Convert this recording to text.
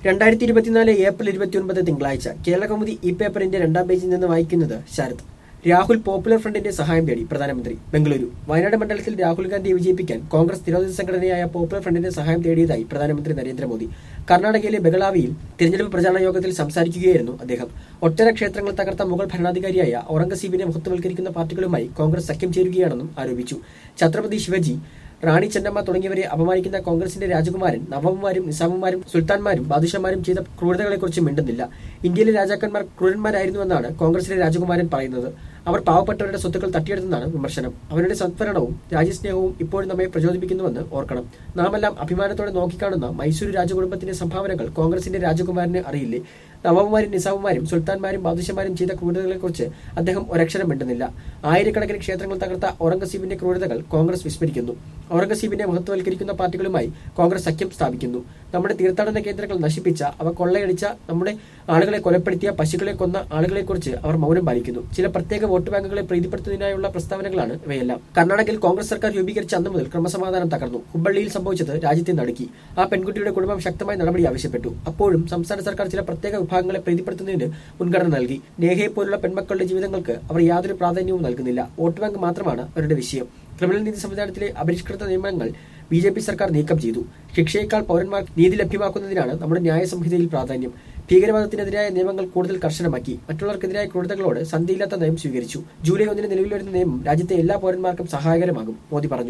രണ്ടായിരത്തി ഇരുപത്തിനാല് ഏപ്രിൽ ഇരുപത്തിയൊൻപത് തിങ്കളാഴ്ച കേരള കൗമുദി ഈ പേപ്പറിന്റെ രണ്ടാം പേജിൽ നിന്ന് വായിക്കുന്നത് ശരത് രാഹുൽ പോപ്പുലർ ഫ്രണ്ടിന്റെ സഹായം തേടി പ്രധാനമന്ത്രി ബംഗളൂരു വയനാട് മണ്ഡലത്തിൽ രാഹുൽ ഗാന്ധിയെ വിജയിപ്പിക്കാൻ കോൺഗ്രസ് നിരോധിത സംഘടനയായ പോപ്പുലർ ഫ്രണ്ടിന്റെ സഹായം തേടിയതായി പ്രധാനമന്ത്രി നരേന്ദ്രമോദി കർണാടകയിലെ ബെഗളാവിയിൽ തിരഞ്ഞെടുപ്പ് പ്രചാരണ യോഗത്തിൽ സംസാരിക്കുകയായിരുന്നു അദ്ദേഹം ഒട്ടേറെ ക്ഷേത്രങ്ങൾ തകർത്ത മുഗൾ ഭരണാധികാരിയായ ഔറംഗസീബിനെ മഹത്വവൽക്കരിക്കുന്ന പാർട്ടികളുമായി കോൺഗ്രസ് സഖ്യം ചേരുകയാണെന്നും ആരോപിച്ചു ഛത്രപതി ശിവജി റാണി ചെന്നമ്മ തുടങ്ങിയവരെ അപമാനിക്കുന്ന കോൺഗ്രസിന്റെ രാജകുമാരൻ നവാബുമാരും നിസാമുമാരും സുൽത്താൻമാരും ബാദുഷമാരും ചെയ്ത ക്രൂരതകളെക്കുറിച്ച് മിണ്ടുന്നില്ല ഇന്ത്യയിലെ രാജാക്കന്മാർ ക്രൂരന്മാരായിരുന്നുവെന്നാണ് കോൺഗ്രസിലെ രാജകുമാരൻ പറയുന്നത് അവർ പാവപ്പെട്ടവരുടെ സ്വത്തുക്കൾ തട്ടിയെടുത്തെന്നാണ് വിമർശനം അവരുടെ സത്വരണവും രാജ്യസ്നേഹവും ഇപ്പോഴും നമ്മെ പ്രചോദിപ്പിക്കുന്നുവെന്ന് ഓർക്കണം നാമെല്ലാം അഭിമാനത്തോടെ നോക്കിക്കാണുന്ന മൈസൂരു രാജകുടുംബത്തിന്റെ സംഭാവനകൾ കോൺഗ്രസിന്റെ രാജകുമാരന് അറിയില്ലേ നവാബുമാരും നിസാമുമാരും സുൽത്താൻമാരും ബാദുഷമാരും ചെയ്ത ക്രൂരതകളെക്കുറിച്ച് അദ്ദേഹം ഒരക്ഷരം മിണ്ടുന്നില്ല ആയിരക്കണക്കിന് ക്ഷേത്രങ്ങൾ തകർത്ത ഔറംഗസീബിന്റെ ക്രൂരതകൾ കോൺഗ്രസ് വിസ്മരിക്കുന്നു ഔറംഗസീബിനെ മഹത്വവൽക്കരിക്കുന്ന പാർട്ടികളുമായി കോൺഗ്രസ് സഖ്യം സ്ഥാപിക്കുന്നു നമ്മുടെ തീർത്ഥാടന കേന്ദ്രങ്ങൾ നശിപ്പിച്ച അവ കൊള്ളയടിച്ച നമ്മുടെ ആളുകളെ കൊലപ്പെടുത്തിയ പശുക്കളെ കൊന്ന ആളുകളെക്കുറിച്ച് അവർ മൗനം പാലിക്കുന്നു ചില പ്രത്യേക വോട്ട് ബാങ്കുകളെ പ്രീതിപ്പെടുത്തുന്നതിനായുള്ള പ്രസ്താവനകളാണ് ഇവയെല്ലാം കർണാടകയിൽ കോൺഗ്രസ് സർക്കാർ രൂപീകരിച്ച അന്ന് മുതൽ ക്രമസമാധാനം തകർന്നു ഹുബള്ളിയിൽ സംഭവിച്ചത് രാജ്യത്തെ നടുക്കി ആ പെൺകുട്ടിയുടെ കുടുംബം ശക്തമായ നടപടി ആവശ്യപ്പെട്ടു അപ്പോഴും സംസ്ഥാന സർക്കാർ ചില പ്രത്യേക വിഭാഗങ്ങളെ പ്രീതിപ്പെടുത്തുന്നതിന് മുൻഗണന നൽകി നേഹയെ പോലുള്ള പെൺമക്കളുടെ ജീവിതങ്ങൾക്ക് അവർ യാതൊരു പ്രാധാന്യവും നൽകുന്നില്ല വോട്ട് ബാങ്ക് മാത്രമാണ് അവരുടെ വിഷയം ക്രിമിനൽ നീതി സംവിധാനത്തിലെ അപരിഷ്കൃത നിയമങ്ങൾ ബി ജെ പി സർക്കാർ നീക്കം ചെയ്തു ശിക്ഷയേക്കാൾ പൗരന്മാർക്ക് നീതി ലഭ്യമാക്കുന്നതിനാണ് നമ്മുടെ ന്യായ സംഹിതയിൽ പ്രാധാന്യം ഭീകരവാദത്തിനെതിരായ നിയമങ്ങൾ കൂടുതൽ കർശനമാക്കി മറ്റുള്ളവർക്കെതിരായ ക്രൂരതകളോട് സന്ധിയില്ലാത്ത നയം സ്വീകരിച്ചു ജൂലൈ ഒന്നിന് നിലവിൽ വരുന്ന നിയമം രാജ്യത്തെ എല്ലാ പൗരന്മാർക്കും സഹായകരമാകും മോദി പറഞ്ഞു